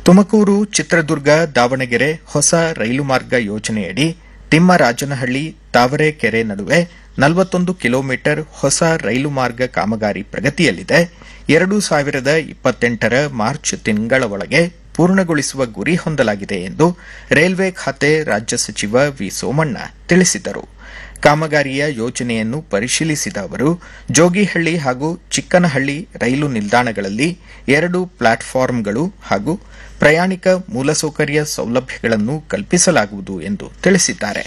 ತುಮಕೂರು ಚಿತ್ರದುರ್ಗ ದಾವಣಗೆರೆ ಹೊಸ ರೈಲು ಮಾರ್ಗ ಯೋಜನೆಯಡಿ ತಿಮ್ಮರಾಜನಹಳ್ಳಿ ತಾವರೆಕೆರೆ ನಡುವೆ ನಲವತ್ತೊಂದು ಕಿಲೋಮೀಟರ್ ಹೊಸ ರೈಲು ಮಾರ್ಗ ಕಾಮಗಾರಿ ಪ್ರಗತಿಯಲ್ಲಿದೆ ಎರಡು ಸಾವಿರದ ಇಪ್ಪತ್ತೆಂಟರ ಮಾರ್ಚ್ ತಿಂಗಳ ಒಳಗೆ ಪೂರ್ಣಗೊಳಿಸುವ ಗುರಿ ಹೊಂದಲಾಗಿದೆ ಎಂದು ರೈಲ್ವೆ ಖಾತೆ ರಾಜ್ಯ ಸಚಿವ ವಿ ಸೋಮಣ್ಣ ತಿಳಿಸಿದರು ಕಾಮಗಾರಿಯ ಯೋಜನೆಯನ್ನು ಪರಿಶೀಲಿಸಿದ ಅವರು ಜೋಗಿಹಳ್ಳಿ ಹಾಗೂ ಚಿಕ್ಕನಹಳ್ಳಿ ರೈಲು ನಿಲ್ದಾಣಗಳಲ್ಲಿ ಎರಡು ಪ್ಲಾಟ್ಫಾರ್ಮ್ಗಳು ಹಾಗೂ ಪ್ರಯಾಣಿಕ ಮೂಲಸೌಕರ್ಯ ಸೌಲಭ್ಯಗಳನ್ನು ಕಲ್ಪಿಸಲಾಗುವುದು ಎಂದು ತಿಳಿಸಿದ್ದಾರೆ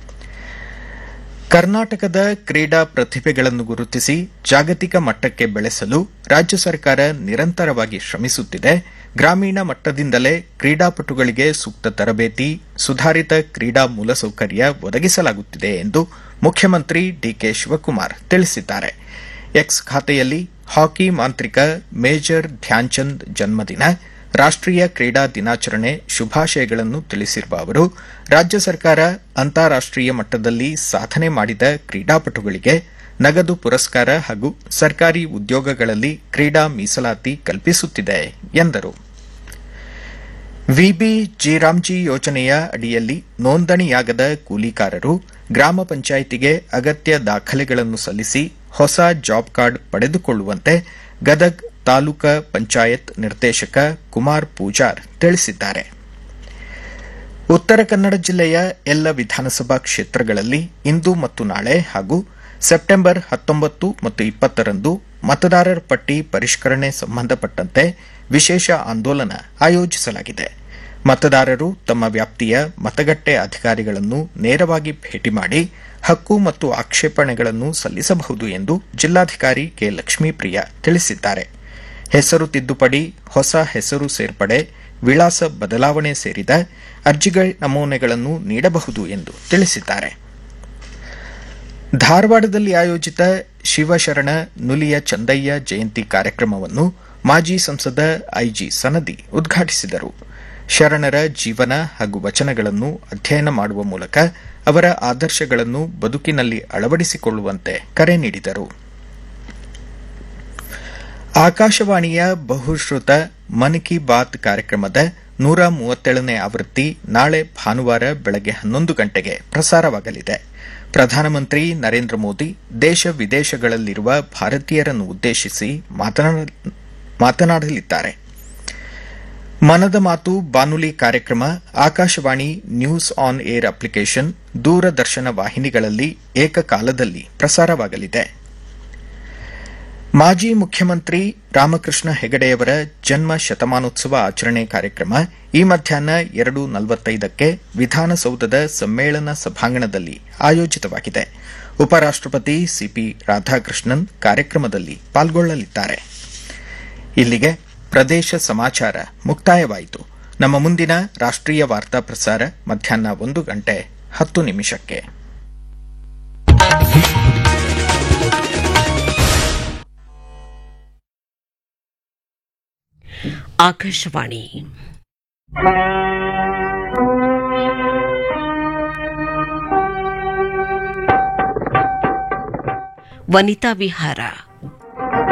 ಕರ್ನಾಟಕದ ಕ್ರೀಡಾ ಪ್ರತಿಭೆಗಳನ್ನು ಗುರುತಿಸಿ ಜಾಗತಿಕ ಮಟ್ಟಕ್ಕೆ ಬೆಳೆಸಲು ರಾಜ್ಯ ಸರ್ಕಾರ ನಿರಂತರವಾಗಿ ಶ್ರಮಿಸುತ್ತಿದೆ ಗ್ರಾಮೀಣ ಮಟ್ಟದಿಂದಲೇ ಕ್ರೀಡಾಪಟುಗಳಿಗೆ ಸೂಕ್ತ ತರಬೇತಿ ಸುಧಾರಿತ ಕ್ರೀಡಾ ಮೂಲಸೌಕರ್ಯ ಒದಗಿಸಲಾಗುತ್ತಿದೆ ಎಂದು ಮುಖ್ಯಮಂತ್ರಿ ಡಿಕೆ ಶಿವಕುಮಾರ್ ತಿಳಿಸಿದ್ದಾರೆ ಎಕ್ಸ್ ಖಾತೆಯಲ್ಲಿ ಹಾಕಿ ಮಾಂತ್ರಿಕ ಮೇಜರ್ ಧ್ಯಾನ್ಚಂದ್ ಜನ್ಮದಿನ ರಾಷ್ಟೀಯ ಕ್ರೀಡಾ ದಿನಾಚರಣೆ ಶುಭಾಶಯಗಳನ್ನು ತಿಳಿಸಿರುವ ಅವರು ರಾಜ್ಯ ಸರ್ಕಾರ ಅಂತಾರಾಷ್ಟೀಯ ಮಟ್ಟದಲ್ಲಿ ಸಾಧನೆ ಮಾಡಿದ ಕ್ರೀಡಾಪಟುಗಳಿಗೆ ನಗದು ಪುರಸ್ಕಾರ ಹಾಗೂ ಸರ್ಕಾರಿ ಉದ್ಯೋಗಗಳಲ್ಲಿ ಕ್ರೀಡಾ ಮೀಸಲಾತಿ ಕಲ್ಪಿಸುತ್ತಿದೆ ಎಂದರು ವಿಬಿ ಜಿರಾಮ್ಜಿ ಯೋಜನೆಯ ಅಡಿಯಲ್ಲಿ ನೋಂದಣಿಯಾಗದ ಕೂಲಿಕಾರರು ಗ್ರಾಮ ಪಂಚಾಯಿತಿಗೆ ಅಗತ್ಯ ದಾಖಲೆಗಳನ್ನು ಸಲ್ಲಿಸಿ ಹೊಸ ಜಾಬ್ ಕಾರ್ಡ್ ಪಡೆದುಕೊಳ್ಳುವಂತೆ ಗದಗ್ ತಾಲೂಕಾ ಪಂಚಾಯತ್ ನಿರ್ದೇಶಕ ಕುಮಾರ್ ಪೂಜಾರ್ ತಿಳಿಸಿದ್ದಾರೆ ಉತ್ತರ ಕನ್ನಡ ಜಿಲ್ಲೆಯ ಎಲ್ಲ ವಿಧಾನಸಭಾ ಕ್ಷೇತ್ರಗಳಲ್ಲಿ ಇಂದು ಮತ್ತು ನಾಳೆ ಹಾಗೂ ಸೆಪ್ಟೆಂಬರ್ ಹತ್ತೊಂಬತ್ತು ಮತ್ತು ಇಪ್ಪತ್ತರಂದು ಮತದಾರರ ಪಟ್ಟಿ ಪರಿಷ್ಕರಣೆ ಸಂಬಂಧಪಟ್ಟಂತೆ ವಿಶೇಷ ಆಂದೋಲನ ಆಯೋಜಿಸಲಾಗಿದೆ ಮತದಾರರು ತಮ್ಮ ವ್ಯಾಪ್ತಿಯ ಮತಗಟ್ಟೆ ಅಧಿಕಾರಿಗಳನ್ನು ನೇರವಾಗಿ ಭೇಟಿ ಮಾಡಿ ಹಕ್ಕು ಮತ್ತು ಆಕ್ಷೇಪಣೆಗಳನ್ನು ಸಲ್ಲಿಸಬಹುದು ಎಂದು ಜಿಲ್ಲಾಧಿಕಾರಿ ಕೆ ಲಕ್ಷ್ಮೀಪ್ರಿಯ ತಿಳಿಸಿದ್ದಾರೆ ಹೆಸರು ತಿದ್ದುಪಡಿ ಹೊಸ ಹೆಸರು ಸೇರ್ಪಡೆ ವಿಳಾಸ ಬದಲಾವಣೆ ಸೇರಿದ ಅರ್ಜಿಗಳ ನಮೂನೆಗಳನ್ನು ನೀಡಬಹುದು ಎಂದು ತಿಳಿಸಿದ್ದಾರೆ ಧಾರವಾಡದಲ್ಲಿ ಆಯೋಜಿತ ಶಿವಶರಣ ನುಲಿಯ ಚಂದಯ್ಯ ಜಯಂತಿ ಕಾರ್ಯಕ್ರಮವನ್ನು ಮಾಜಿ ಸಂಸದ ಐಜಿ ಸನದಿ ಉದ್ಘಾಟಿಸಿದರು ಶರಣರ ಜೀವನ ಹಾಗೂ ವಚನಗಳನ್ನು ಅಧ್ಯಯನ ಮಾಡುವ ಮೂಲಕ ಅವರ ಆದರ್ಶಗಳನ್ನು ಬದುಕಿನಲ್ಲಿ ಅಳವಡಿಸಿಕೊಳ್ಳುವಂತೆ ಕರೆ ನೀಡಿದರು ಆಕಾಶವಾಣಿಯ ಬಹುಶ್ರುತ ಮನ್ ಕಿ ಬಾತ್ ಕಾರ್ಯಕ್ರಮದ ನೂರ ಮೂವತ್ತೇಳನೇ ಆವೃತ್ತಿ ನಾಳೆ ಭಾನುವಾರ ಬೆಳಗ್ಗೆ ಹನ್ನೊಂದು ಗಂಟೆಗೆ ಪ್ರಸಾರವಾಗಲಿದೆ ಪ್ರಧಾನಮಂತ್ರಿ ನರೇಂದ್ರ ಮೋದಿ ದೇಶ ವಿದೇಶಗಳಲ್ಲಿರುವ ಭಾರತೀಯರನ್ನು ಉದ್ದೇಶಿಸಿ ಮಾತನಾಡಲಿದ್ದಾರೆ ಮನದ ಮಾತು ಬಾನುಲಿ ಕಾರ್ಯಕ್ರಮ Akashvani news on air application Doordarshan ವಾಹಿನಿಗಳಲ್ಲಿ ಏಕಕಾಲದಲ್ಲಿ ಪ್ರಸಾರವಾಗಲಿದೆ ಮಾಜಿ ಮುಖ್ಯಮಂತ್ರಿ ರಾಮಕೃಷ್ಣ ಹೆಗಡೆಯವರ ಜನ್ಮ ಶತಮಾನೋತ್ಸವ ಆಚರಣೆ ಕಾರ್ಯಕ್ರಮ ಈ ಮಧ್ಯಾಹ್ನ ಎರಡು ನಲವತ್ತೈದಕ್ಕೆ ವಿಧಾನಸೌಧದ ಸಮ್ಮೇಳನ ಸಭಾಂಗಣದಲ್ಲಿ ಆಯೋಜಿತವಾಗಿದೆ ಉಪರಾಷ್ಟಪತಿ ಸಿಪಿ ರಾಧಾಕೃಷ್ಣನ್ ಕಾರ್ಯಕ್ರಮದಲ್ಲಿ ಪಾಲ್ಗೊಳ್ಳಲಿದ್ದಾರೆ ಇಲ್ಲಿಗೆ ಪ್ರದೇಶ ಸಮಾಚಾರ ಮುಕ್ತಾಯವಾಯಿತು ನಮ್ಮ ಮುಂದಿನ ರಾಷ್ಟೀಯ ವಾರ್ತಾ ಪ್ರಸಾರ ಮಧ್ಯಾಹ್ನ ಒಂದು ಗಂಟೆ ಹತ್ತು ನಿಮಿಷಕ್ಕೆ ಆಕಾಶವಾಣಿ ವನಿತಾ ವಿಹಾರ